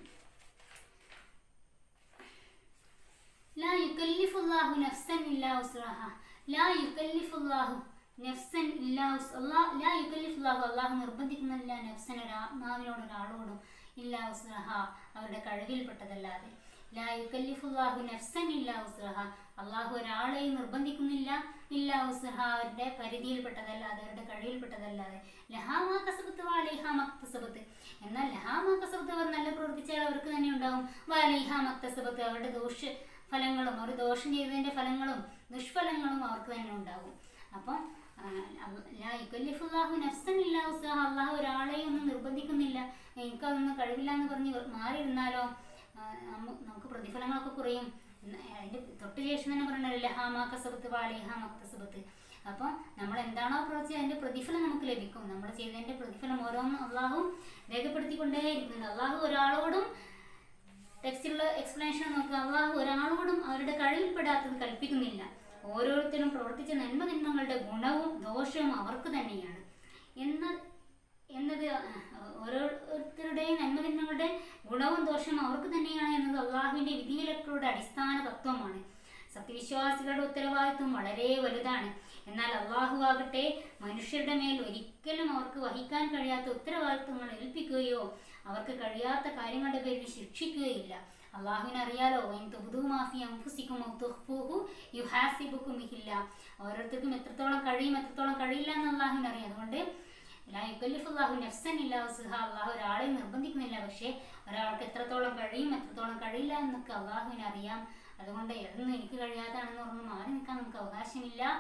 ലാ യുക്കല്ലിഫുല്ലാഹു നഫ്സൻ ഇല്ലാ ഉസ്റഹ ലാ യുക്കല്ലിഫുല്ലാഹു നഫ്സൻ ഇല്ലാ ഉസ് അല്ലാ- ലാ യുക്കല്ലിഫുല്ലാഹു അള്ളാഹു നിർബന്ധിക്കുന്നില്ല നഫ്സൻ ഒരു ആത്മാവിനോട് ഒരാളോടും ഇല്ലാ ഉസ്റഹ അവരുടെ കഴിവിൽപ്പെട്ടതല്ലാതെ ലാ യുക്കല്ലിഫുല്ലാഹു നഫ്സൻ ഇല്ലാ ഉസ്റഹ അള്ളാഹു ഒരാളെയും നിർബന്ധിക്കുന്നില്ല ഇല്ലാ ഉസ്റഹ അവരുടെ പരിധിയിൽപ്പെട്ടതല്ലാതെ അവരുടെ കഴിവിൽപ്പെട്ടതല്ലാതെ ലഹാമാ കസബത്ത് വാലേഹാ മക്തസബത്ത് എന്നാൽ ലഹാമാ കസബത്ത് അവർ നല്ല പ്രവർത്തിച്ചാൽ അവർക്ക് തന്നെ ഉണ്ടാവും വാലേഹാ മക്തസബത്ത് അവരുടെ ദോഷ ഫലങ്ങളും അവർ ദോഷം ചെയ്തതിൻ്റെ ഫലങ്ങളും ദുഷ്ഫലങ്ങളും അവർക്ക് തന്നെ ഉണ്ടാകും അപ്പം ആ, അല്ല- ലാ യുക്കല്ലിഫുല്ലാഹു നഫ്സൻ ഇല്ലാ ഉസ്റഹ അള്ളാഹു ഒരാളെയും ഒന്നും നിർബന്ധിക്കുന്നില്ല എനിക്കതൊന്നും കഴിവില്ല എന്ന് പറഞ്ഞ് മാറിയിരുന്നാലോ ആ, നമ്മ- നമുക്ക് പ്രതിഫലങ്ങളൊക്കെ കുറയും ഉം, അതിന്റെ തൊട്ട് ശേഷം തന്നെ പറഞ്ഞല്ലോ ലഹാമാ കസബത്ത് വാലിഹാ മക്തസബത്ത് അപ്പോൾ നമ്മൾ എന്താണോ പ്രവർത്തിച്ചത് അതിന്റെ പ്രതിഫലം നമുക്ക് ലഭിക്കും നമ്മൾ ചെയ്തതിന്റെ പ്രതിഫലം ഓരോന്നും അള്ളാഹു രേഖപ്പെടുത്തിക്കൊണ്ടേയിരിക്കുന്നുണ്ട് അള്ളാഹു ഒരാളോടും ടെക്സ്റ്റിലുള്ള എക്സ്പ്ലനേഷൻ നോക്കുക അള്ളാഹു ഒരാളോടും അവരുടെ കഴിവിൽപ്പെടാത്തത് കൽപ്പിക്കുന്നില്ല ഓരോരുത്തരും പ്രവർത്തിച്ച നന്മ തിന്മകളുടെ ഗുണവും ദോഷവും അവർക്ക് തന്നെയാണ് എന്ന എന്നത് ഓരോരുത്തരുടെയും നന്മ തിന്മകളുടെ ഗുണവും ദോഷവും അവർക്ക് തന്നെയാണ് എന്നത് അള്ളാഹുവിന്റെ വിധിവിലക്കുകളുടെ അടിസ്ഥാന തത്വമാണ് സത്യവിശ്വാസികളുടെ ഉത്തരവാദിത്വം വളരെ വലുതാണ് എന്നാൽ അള്ളാഹു ആകട്ടെ മനുഷ്യരുടെ മേൽ ഒരിക്കലും അവർക്ക് വഹിക്കാൻ കഴിയാത്ത ഉത്തരവാദിത്വങ്ങൾ ഏൽപ്പിക്കുകയോ അവർക്ക് കഴിയാത്ത കാര്യങ്ങളുടെ പേരിൽ ശിക്ഷിക്കുകയില്ല അള്ളാഹുവിന് അറിയാലോ വൈൻ തുബുദു മാഫി അംഫുസിക്കും തുഹ്ഫൂഹു യുഹാസിബുക്കും ബിഹില്ല ഓരോരുത്തർക്കും എത്രത്തോളം കഴിയും എത്രത്തോളം കഴിയില്ല എന്ന് അള്ളാഹുവിന് അറിയാം അതുകൊണ്ട് ലാ യുക്കല്ലിഫുല്ലാഹു നഫ്സൻ ഇല്ലാ വസ്ഹ അള്ളാഹു ഒരാളെയും നിർബന്ധിക്കുന്നില്ല പക്ഷേ ഒരാൾക്ക് എത്രത്തോളം കഴിയും എത്രത്തോളം കഴിയില്ല എന്നൊക്കെ അള്ളാഹുവിന് അറിയാം അതുകൊണ്ട് ഇതൊന്നും എനിക്ക് കഴിയാത്തതാണെന്ന് പറഞ്ഞ് മാറി നിൽക്കാൻ നമുക്ക് അവകാശമില്ല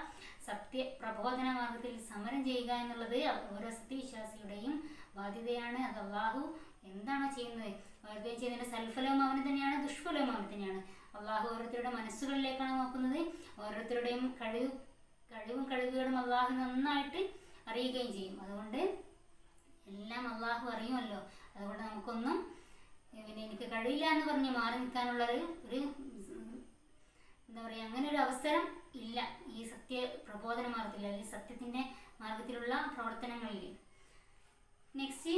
സത്യ പ്രബോധന മാർഗത്തിൽ സമരം ചെയ്യുക എന്നുള്ളത് ഓരോ സത്യവിശ്വാസിയുടെയും ബാധ്യതയാണ് അത് അള്ളാഹു എന്താണോ ചെയ്യുന്നത് ഓരോരുത്തരും ചെയ്യുന്നതിന്റെ സൽഫലവും അവന് തന്നെയാണ് ദുഷ്ഫലവും അവന് തന്നെയാണ് അള്ളാഹു ഓരോരുത്തരുടെ മനസ്സുകളിലേക്കാണ് നോക്കുന്നത് ഓരോരുത്തരുടെയും കഴിവ് കഴിവും കഴിവുകളും അള്ളാഹു നന്നായിട്ട് അറിയുകയും ചെയ്യും അതുകൊണ്ട് എല്ലാം അള്ളാഹു അറിയുമല്ലോ അതുകൊണ്ട് നമുക്കൊന്നും ഏ, പിന്നെ എനിക്ക് കഴിയില്ല എന്ന് പറഞ്ഞ് മാറി നിൽക്കാനുള്ളൊരു ഒരു ഉം, എന്താ പറയുക അങ്ങനെ ഒരു അവസരം ഇല്ല ഈ സത്യ പ്രബോധന മാർഗത്തിൽ അല്ലെങ്കിൽ സത്യത്തിന്റെ മാർഗത്തിലുള്ള പ്രവർത്തനങ്ങളിൽ നെക്സ്റ്റ്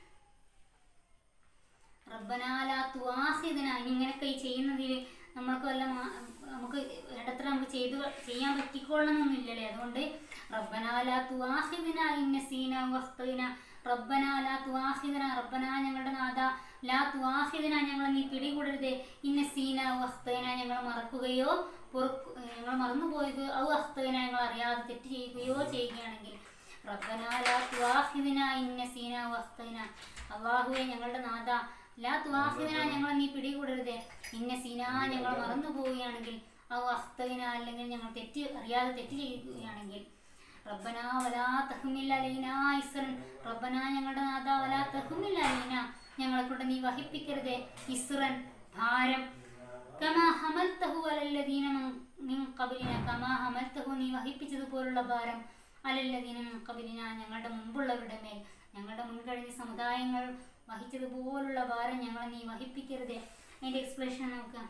റബ്ബനാല തുവാസിദന ഇങ്ങനെയൊക്കെ ഈ ചെയ്യുന്നതിൽ നമ്മൾക്ക് വല്ല മാ- നമുക്ക് വേണ്ടത്ര നമുക്ക് ചെയ്തു ചെയ്യാൻ പറ്റിക്കൊള്ളണമെന്നില്ലല്ലേ അതുകൊണ്ട് റബ്ബനാല തുവാഹിദിന ഇന്നസീന വഖ്തന റബ്ബനാല തുവാഹിദിന റബ്ബന ഞങ്ങളുടെ നാഥ ലാ തുവാഹിദിന ഞങ്ങളെ നീ പിടികൂടരുതേ ഇന്നസീന വഖ്തന ഞങ്ങൾ മറക്കുകയോ പൊറുക്കു ഞങ്ങൾ മറന്നു പോവുകയോ ഔ അഖ്തന ഞങ്ങൾ അറിയാതെ തെറ്റ് ചെയ്യുകയോ ചെയ്യുകയാണെങ്കിൽ റബ്ബനാ ലാ തുവാഖിദിന ഇൻ നസീന വഖ്തന അല്ലാഹുവേ ഞങ്ങളുടെ നാഥ ലാ തുവാഖിദിന ഞങ്ങളെ നീ പിടികൂടരുതേ ഇന്ന സീന ഞങ്ങൾ മറന്നു പോവുകയാണെങ്കിൽ ഔ അഖ്തന അല്ലെങ്കിൽ ഞങ്ങൾ തെറ്റ് അറിയാതെ തെറ്റ് ചെയ്യുകയാണെങ്കിൽ റബ്ബന വലാ തഹ്മിൽ അലൈനാ ഇസ്രൻ റബ്ബന ഞങ്ങളുടെ നാഥ വലാ തഹ്മിൽ അലൈന ഞങ്ങളെ കൊണ്ട് നീ വഹിപ്പിക്കരുതേ ഇസ്രൻ ഭാരം കമാ ഹമൽതഹു അലല്ലദീന മൻ- മിൻ ഖബലിന കമാ ഹമൽതഹു നീ വഹിപ്പിച്ചതുപോലുള്ള ഭാരം അലല്ലദീന മിൻ ഖബലിന ഞങ്ങളുടെ മുമ്പുള്ളവരുടെ മേൽ ഞങ്ങളുടെ മുൻകഴിഞ്ഞ സമുദായങ്ങൾ വഹിച്ചതുപോലുള്ള ഭാരം ഞങ്ങളെ നീ വഹിപ്പിക്കരുതേ അതിന്റെ എക്സ്പ്ലനേഷൻ നോക്കാം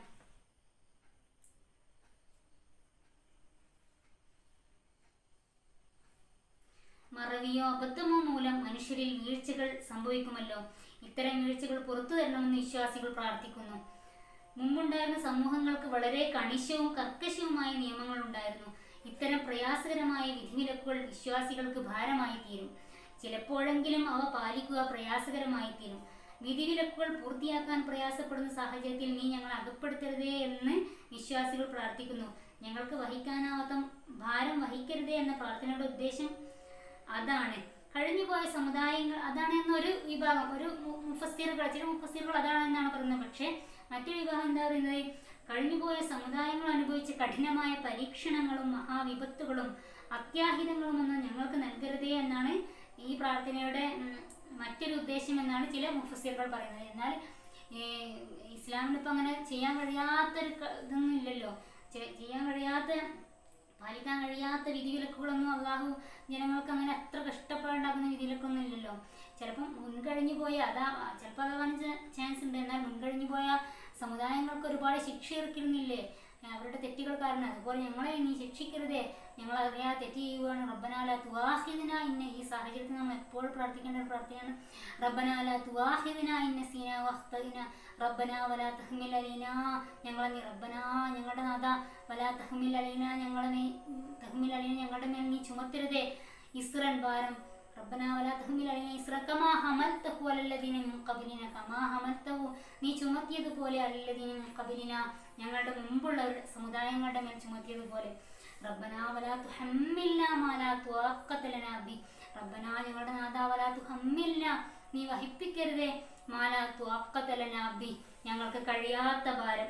മറവിയോ അബദ്ധമോ മൂലം മനുഷ്യരിൽ വീഴ്ചകൾ സംഭവിക്കുമല്ലോ ഇത്തരം വീഴ്ചകൾ പുറത്തു തരണമെന്ന് വിശ്വാസികൾ പ്രാർത്ഥിക്കുന്നു മുമ്പുണ്ടായിരുന്ന സമൂഹങ്ങൾക്ക് വളരെ കണിശവും കർക്കശവുമായ നിയമങ്ങൾ ഉണ്ടായിരുന്നു ഇത്തരം പ്രയാസകരമായ വിധിവിലക്കുകൾ വിശ്വാസികൾക്ക് ഭാരമായി തീരും ചിലപ്പോഴെങ്കിലും അവ പാലിക്കുക പ്രയാസകരമായി തീരും വിധിവിലക്കുകൾ പൂർത്തിയാക്കാൻ പ്രയാസപ്പെടുന്ന സാഹചര്യത്തിൽ നീ ഞങ്ങളെ അകപ്പെടുത്തരുതേ എന്ന് വിശ്വാസികൾ പ്രാർത്ഥിക്കുന്നു ഞങ്ങൾക്ക് വഹിക്കാനാവാത്ത ഭാരം വഹിക്കരുതേ എന്ന പ്രാർത്ഥനയുടെ ഉദ്ദേശം അതാണ് കഴിഞ്ഞുപോയ സമുദായങ്ങൾ അതാണ് എന്നൊരു വിഭാഗം ഒരു മു- മുഫസ്സിറുകൾ ചില മുഫസ്സിറുകൾ അതാണ് എന്നാണ് പറയുന്നത് പക്ഷേ മറ്റൊരു വിഭാഗം എന്താ പറയുന്നത് കഴിഞ്ഞുപോയ സമുദായങ്ങൾ അനുഭവിച്ച കഠിനമായ പരീക്ഷണങ്ങളും മഹാവിപത്തുകളും അത്യാഹിതങ്ങളും ഒന്നും ഞങ്ങൾക്ക് നൽകരുതേ എന്നാണ് ഈ പ്രാർത്ഥനയുടെ ഉം, മറ്റൊരു ഉദ്ദേശം എന്നാണ് ചില മുഫസ്സിറുകൾ പറയുന്നത് എന്നാൽ ഈ ഇസ്ലാമിൽ ഇപ്പം അങ്ങനെ ചെയ്യാൻ കഴിയാത്തൊരു ക- ഇതൊന്നും ഇല്ലല്ലോ ചെ- ചെയ്യാൻ കഴിയാത്ത പാലിക്കാൻ കഴിയാത്ത വിധിവിലക്കുകളൊന്നും അള്ളാഹു ജനങ്ങൾക്ക് അങ്ങനെ അത്ര കഷ്ടപ്പാടുണ്ടാക്കുന്ന വിധിവിലക്കൊന്നും ഇല്ലല്ലോ ചിലപ്പം മുൻകഴിഞ്ഞു പോയ അതാ ചിലപ്പോൾ അതാവാൻ ചാൻസ് ഉണ്ട് എന്നാൽ മുൻകഴിഞ്ഞു പോയ സമുദായങ്ങൾക്ക് ഒരുപാട് ശിക്ഷ ഇറക്കിയിരുന്നില്ലേ അവരുടെ തെറ്റുകൾ കാരണം അതുപോലെ ഞങ്ങളെ നീ ശിക്ഷിക്കരുതേ ഞങ്ങൾ അറിയാതെ തെറ്റ് ചെയ്യുകയാണ് റബ്ബനാല തുവാഹിദിന ഇന്ന ഈ സാഹചര്യത്തിൽ നമ്മൾ എപ്പോഴും പ്രാർത്ഥിക്കേണ്ട ഒരു പ്രാർത്ഥനയാണ് റബ്ബനാല തുവാഹിദിന ഇന്ന സീന വഖ്തദിന റബ്ബന വലാ തഹ്മിൽ അലീന ഞങ്ങളെ നീ റബ്ബന ഞങ്ങളുടെ നാഥ വലാ തഹ്മിൽ അലീന ഞങ്ങളെ നീ തഹ്മിൽ അലീന ഞങ്ങളുടെ മേൽ നീ ചുമത്തരുതേ ഇസ്രൻ ഭാരം റബ്ബന വലാ തഹ്മിൽ അലീന ഇസ്ര കമാ ഹമൽതഹു അലല്ലദീന മിൻ ഖബലിന കമാ ഹമൽതഹു നീ ചുമത്തിയതുപോലെ അലല്ലദീന മിൻ ഖബലിന ഞങ്ങളുടെ മുമ്പുള്ള സമുദായങ്ങളുടെ മേൽ ചുമത്തിയതുപോലെ റബ്ബന വലാ തുഹമ്മിൽനാ മാ ലാ തുവഖത്ത ലനാ ബി റബ്ബന ഞങ്ങളുടെ നാഥ വലാ തുഹമ്മിൽനാ നീ വഹിപ്പിക്കരുതേ മാ ലാ തുവഖത്ത ലനാ ബി ഞങ്ങൾക്ക് കഴിയാത്ത ഭാരം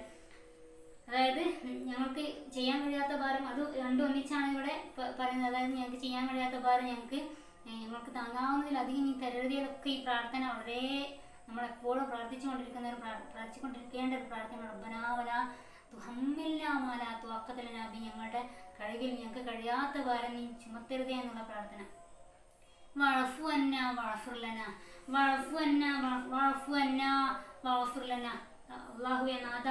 അതായത് ഞങ്ങൾക്ക് ചെയ്യാൻ കഴിയാത്ത ഭാരം അത് രണ്ടും ഒന്നിച്ചാണ് ഇവിടെ പ- പറയുന്നത് അതായത് ഞങ്ങൾക്ക് ചെയ്യാൻ കഴിയാത്ത ഭാരം ഞങ്ങൾക്ക് ഏഹ് ഞങ്ങൾക്ക് താങ്ങാവുന്നതിലധികം നീ തരരുതേതൊക്കെ ഈ പ്രാർത്ഥന വളരെ നമ്മൾ എപ്പോഴും പ്രാർത്ഥിച്ചുകൊണ്ടിരിക്കുന്ന ഒരു പ്രാ- പ്രാർത്ഥിച്ചുകൊണ്ടിരിക്കേണ്ട ഒരു പ്രാർത്ഥന റബ്ബനാവല തുഹമ്മില്ലാമാല തുവക്കത്തലനാബി ഞങ്ങളുടെ കഴിവിൽ ഞങ്ങൾക്ക് കഴിയാത്ത ഭാരം നീ ചുമത്തരുതേ എന്നുള്ള പ്രാർത്ഥന വഴഫു അന്ന വഴഫുർലന വഴഫു അന്ന വ- വഴഫു അന്ന വഴഫുർലന അള്ളാഹുവെ നാഥ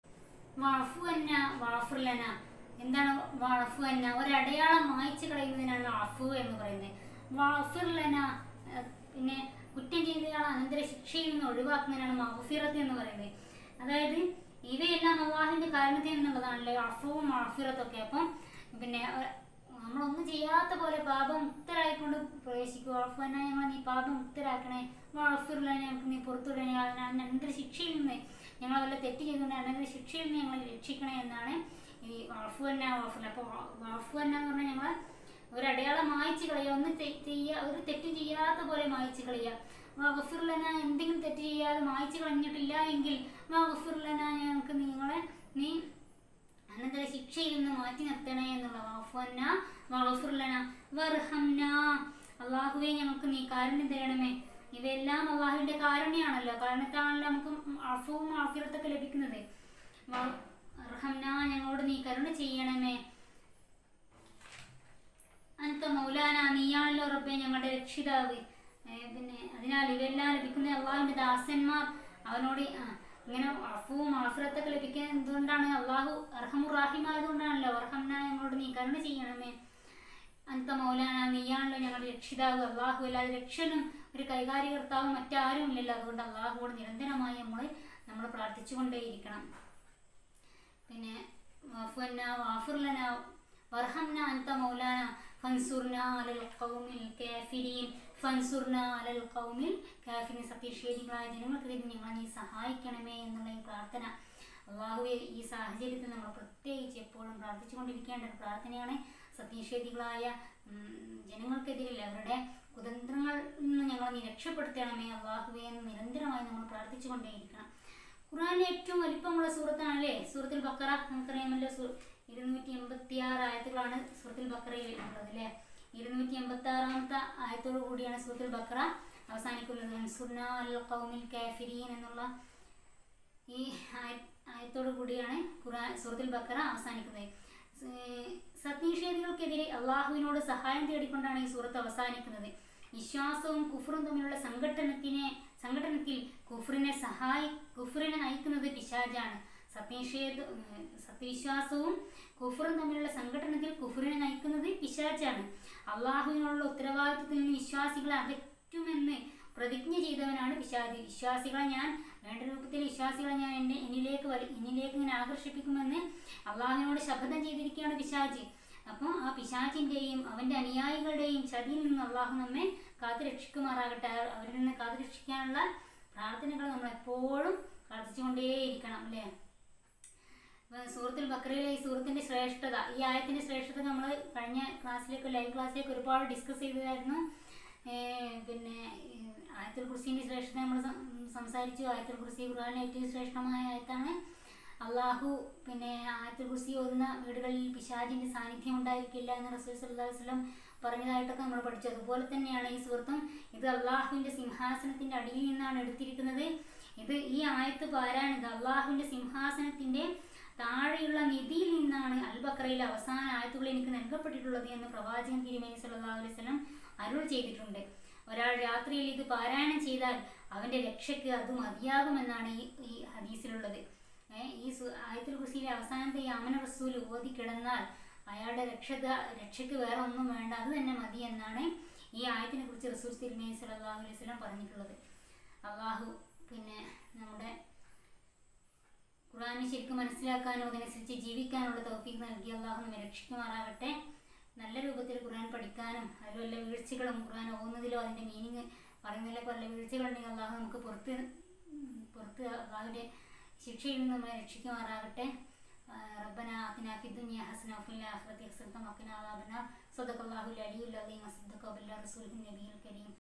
വഴഫു അന്ന വഴഫുർലന എന്താണ് വഴഫു അന്ന ഒരടയാളം മായ്ച്ചു കളയുന്നതിനാണ് അഫു എന്ന് പറയുന്നത് വഴഫുർലന പിന്നെ കുറ്റം ചെയ്തയാൾ അനന്തര ശിക്ഷയിൽ നിന്ന് ഒഴിവാക്കുന്നതിനാണ് മഹഫിറത്ത് എന്ന് പറയുന്നത് അതായത് ഇവയെല്ലാം അള്ളാഹിന്റെ കാരണത്തിൽ നിന്നുള്ളതാണല്ലോ അഫവും മഹഫിറത്തൊക്കെ അപ്പം പിന്നെ അഹ് നമ്മളൊന്നും ചെയ്യാത്ത പോലെ പാപമുക്തരായിക്കൊണ്ട് പ്രവേശിക്കുക അഫന ഞങ്ങൾ നീ പാപമുക്തരാക്കണേ വാഫിറില്ല ഞങ്ങൾക്ക് നീ പുറത്തുവിടണേ അനന്തര ശിക്ഷയിൽ നിന്ന് ഞങ്ങൾ വല്ല തെറ്റ് ചെയ്തുകൊണ്ട് അനന്തര ശിക്ഷയിൽ നിന്ന് ഞങ്ങളെ രക്ഷിക്കണേ എന്നാണ് ഈ വാഫുവന്ന വാഫുല അപ്പോൾ വാഫുവന്ന എന്ന് പറഞ്ഞാൽ ഞങ്ങൾ ഒരു അടയാളം മായ്ച്ചു കളയുക ഒന്ന് തെ- ചെയ്യുക ഒരു തെറ്റും ചെയ്യാത്ത പോലെ മായ്ച്ചു കളയുക വഗഫിർലന എന്തെങ്കിലും തെറ്റ് ചെയ്യാതെ മായ്ച്ചു കളഞ്ഞിട്ടില്ല എങ്കിൽ വഗഫിർലന ഞങ്ങൾക്ക് നിങ്ങളെ നീ അനന്തര ശിക്ഷയിൽ നിന്ന് മാറ്റി നിർത്തണേ എന്നുള്ള വാഫു വഅഫ്വന്ന വഗ്ഫിർ ലനാ വർഹംനാ അള്ളാഹുവേ ഞങ്ങൾക്ക് നീ കാരുണ്യം തരണമേ ഇവയെല്ലാം അള്ളാഹുവിന്റെ കാരുണ്യാണല്ലോ കാരണത്താണല്ലോ നമുക്ക് അഫവും ആഫിറത്തൊക്കെ ലഭിക്കുന്നത് വ- അർഹംനാ ഞങ്ങളോട് നീ കരുണ ചെയ്യണമേ അനത്ത മൗലാന നീയാണല്ലോ റബ്ബെ ഞങ്ങളുടെ രക്ഷിതാവ് ഏ, പിന്നെ അതിനാൽ ഇവയെല്ലാം ലഭിക്കുന്ന അള്ളാഹുവിന്റെ ദാസന്മാർ അവനോട് ആ, ഇങ്ങനെ അഫുവും ആഫിറത്തൊക്കെ ലഭിക്കാൻ എന്തുകൊണ്ടാണ് അള്ളാഹു അർഹമുറാഹിമായതുകൊണ്ടാണല്ലോ അർഹംന ഞങ്ങളോട് നീ കരുണ ചെയ്യണമേ അന്ത മൗലാന നീയാണല്ലോ ഞങ്ങളുടെ രക്ഷിതാവ് അള്ളാഹു അല്ലാതെ രക്ഷനും ഒരു കൈകാര്യകർത്താവും മറ്റാരും ഇല്ലല്ലോ അതുകൊണ്ട് അള്ളാഹുവോട് നിരന്തരമായി നമ്മൾ നമ്മൾ പ്രാർത്ഥിച്ചുകൊണ്ടേയിരിക്കണം പിന്നെ വാഫുവന്ന വാഫുർലന വർഹംന അന്ത മൗലാന ഫൻസുർന അലൽ ഖൗമിൽ കാഫിരീൻ ഫൻസുർന അലൽ ഖൗമിൽ കാഫിരീൻ സത്യശേരികളായ ജനങ്ങൾക്കെതിരെ ഞങ്ങളെ നീ സഹായിക്കണമേ എന്നുള്ള ഈ പ്രാർത്ഥന അള്ളാഹുവെ ഈ സാഹചര്യത്തിൽ നമ്മൾ പ്രത്യേകിച്ച് എപ്പോഴും പ്രാർത്ഥിച്ചുകൊണ്ടിരിക്കേണ്ട ഒരു പ്രാർത്ഥനയാണ് സത്യനിഷേധികളായ ഉം, ജനങ്ങൾക്കെതിരിൽ അവരുടെ കുതന്ത്രങ്ങളിൽ നിന്ന് ഞങ്ങളെ നീ രക്ഷപ്പെടുത്തണമേ അള്ളാഹുവെ എന്ന് നിരന്തരമായി നമ്മൾ പ്രാർത്ഥിച്ചുകൊണ്ടേയിരിക്കണം ഖുറാനിലെ ഏറ്റവും വലിപ്പമുള്ള സൂറത്താണല്ലേ സൂറത്തുൽ ബക്കറ നമുക്കറിയാമല്ലോ സൂ ഇരുന്നൂറ്റി എൺപത്തി ആറ് ആയത്തുകളാണ് സൂറത്തുൽ ബക്കറയിൽ ഉള്ളത് അല്ലേ ഇരുന്നൂറ്റി എൺപത്തി ആറാമത്തെ ആയത്തോടു കൂടിയാണ് സൂറത്തുൽ ബക്കറ അവസാനിക്കുന്നത് അൻസുർന അൽ ഖൗമിൽ കാഫിരീൻ എന്നുള്ള ഈ ആയ- ആയത്തോടു കൂടിയാണ് ഖുറാൻ സൂറത്തുൽ ബക്കറ അവസാനിക്കുന്നത് ഏർ സത്യനിഷേധികൾക്കെതിരെ അള്ളാഹുവിനോട് സഹായം തേടിക്കൊണ്ടാണ് ഈ സൂറത്ത് അവസാനിക്കുന്നത് വിശ്വാസവും കുഫറും തമ്മിലുള്ള സംഘട്ടനത്തിനെ സംഘടനത്തിൽ കുഫറിനെ സഹായി കുഫറിനെ നയിക്കുന്നത് പിശാജാണ് സത്യനിഷേധ ഏർ സത്യവിശ്വാസവും കുഫറും തമ്മിലുള്ള സംഘടനത്തിൽ കുഫറിനെ നയിക്കുന്നത് പിശാജാണ് അള്ളാഹുവിനുള്ള ഉത്തരവാദിത്വത്തിൽ നിന്ന് വിശ്വാസികളെ അകറ്റുമെന്ന് പ്രതിജ്ഞ ചെയ്തവനാണ് പിശാജ് വിശ്വാസികളെ ഞാൻ വേണ്ട രൂപത്തിൽ വിശ്വാസികളെ ഞാൻ എന്നെ എന്നിലേക്ക് വലി എന്നിലേക്ക് ഇങ്ങനെ ആകർഷിപ്പിക്കുമെന്ന് അള്ളാഹുവിനോട് ശപഥം ചെയ്തിരിക്കുകയാണ് പിശാജ് അപ്പോൾ ആ പിശാചിൻ്റെയും അവൻ്റെ അനുയായികളുടെയും ചതിയിൽ നിന്ന് അള്ളാഹു നമ്മെ കാത്തു രക്ഷിക്കുമാറാകട്ടെ അവർ- അവരിൽ നിന്ന് കാത്തു രക്ഷിക്കാനുള്ള പ്രാർത്ഥനകൾ നമ്മൾ എപ്പോഴും പ്രാർത്ഥിച്ചുകൊണ്ടേയിരിക്കണം അല്ലേ ഇപ്പൊ സൂറത്തുൽ ബക്രയിലെ ഈ സൂറത്തിന്റെ ശ്രേഷ്ഠത ഈ ആയത്തിന്റെ ശ്രേഷ്ഠത നമ്മൾ കഴിഞ്ഞ ക്ലാസ്സിലേക്ക് ലൈവ് ക്ലാസ്സിലേക്ക് ഒരുപാട് ഡിസ്കസ് ചെയ്തതായിരുന്നു ഏർ പിന്നെ ഈ ആയത്തുൽ കുർസിന്റെ ശ്രേഷ്ഠത നമ്മൾ സംസാരിച്ചു ആയത്തുൽ കുർസി ഖുർആനിലെ ഏറ്റവും ശ്രേഷ്ഠമായ ആയത്താണ് അള്ളാഹു പിന്നെ ആയത്തുൽ കുർസി ഓതുന്ന വീടുകളിൽ പിശാചിന്റെ സാന്നിധ്യം ഉണ്ടായിരിക്കില്ല എന്ന് റസൂൽ സല്ലല്ലാഹു അലൈഹി വസല്ലം പറഞ്ഞതായിട്ടൊക്കെ നമ്മൾ പഠിച്ചു അതുപോലെ തന്നെയാണ് ഈ സുഹൃത്തും ഇത് അള്ളാഹുവിന്റെ സിംഹാസനത്തിന്റെ അടിയിൽ നിന്നാണ് എടുത്തിരിക്കുന്നത് ഇത് ഈ ആയത്ത് പാരായണം ഇത് അള്ളാഹുവിന്റെ സിംഹാസനത്തിന്റെ താഴെയുള്ള നിധിയിൽ നിന്നാണ് അൽ ബക്രയിലെ അവസാന ആയത്തുകൾ എനിക്ക് നൽകപ്പെട്ടിട്ടുള്ളത് എന്ന് പ്രവാചകൻ തിരുമേനി സല്ലല്ലാഹു അലൈഹി വസല്ലം അരുൾ ചെയ്തിട്ടുണ്ട് ഒരാൾ രാത്രിയിൽ ഇത് പാരായണം ചെയ്താൽ അവന്റെ രക്ഷയ്ക്ക് അത് മതിയാകുമെന്നാണ് ഈ ഈ ഹദീസിലുള്ളത് ഏ, ഈ സു- ആയത്തുൽ കുർസിയിലെ അവസാനത്തെ ഈ അമന റസൂൽ ഓതി കിടന്നാൽ അയാളുടെ രക്ഷക രക്ഷയ്ക്ക് വേറെ ഒന്നും വേണ്ട അത് തന്നെ മതി എന്നാണ് ഈ ആയത്തിനെ കുറിച്ച് റസൂൽ തിരുമേനി സല്ലല്ലാഹു അലൈഹി വസല്ലം പറഞ്ഞിട്ടുള്ളത് അള്ളാഹു പിന്നെ നമ്മുടെ ഖുറാനെ ശരിക്കും മനസ്സിലാക്കാനും അതനുസരിച്ച് ജീവിക്കാനുള്ള തൗഫീഖ് നൽകി അള്ളാഹു നമ്മെ രക്ഷിക്കുമാറാകട്ടെ നല്ല രൂപത്തിൽ ഖുറാൻ പഠിക്കാനും അതിൽ വല്ല വീഴ്ചകളും ഖുറാൻ ഓതുന്നതിലോ അതിൻ്റെ മീനിങ് പറയുന്നതിലൊക്കെ വല്ല വീഴ്ചകളുണ്ടെങ്കിൽ അള്ളാഹു നമുക്ക് പുറത്ത് ഉം, പുറത്ത് അള്ളാഹുവിൻ്റെ ശിക്ഷയിൽ നിന്ന് നമ്മെ രക്ഷിക്കുമാറാകട്ടെ ربنا آتنا في الدنيا حسنة وفي الآخرة حسنة وقنا عذاب النار صدق الله العلي العظيم وصدق بالله رسوله النبي الكريم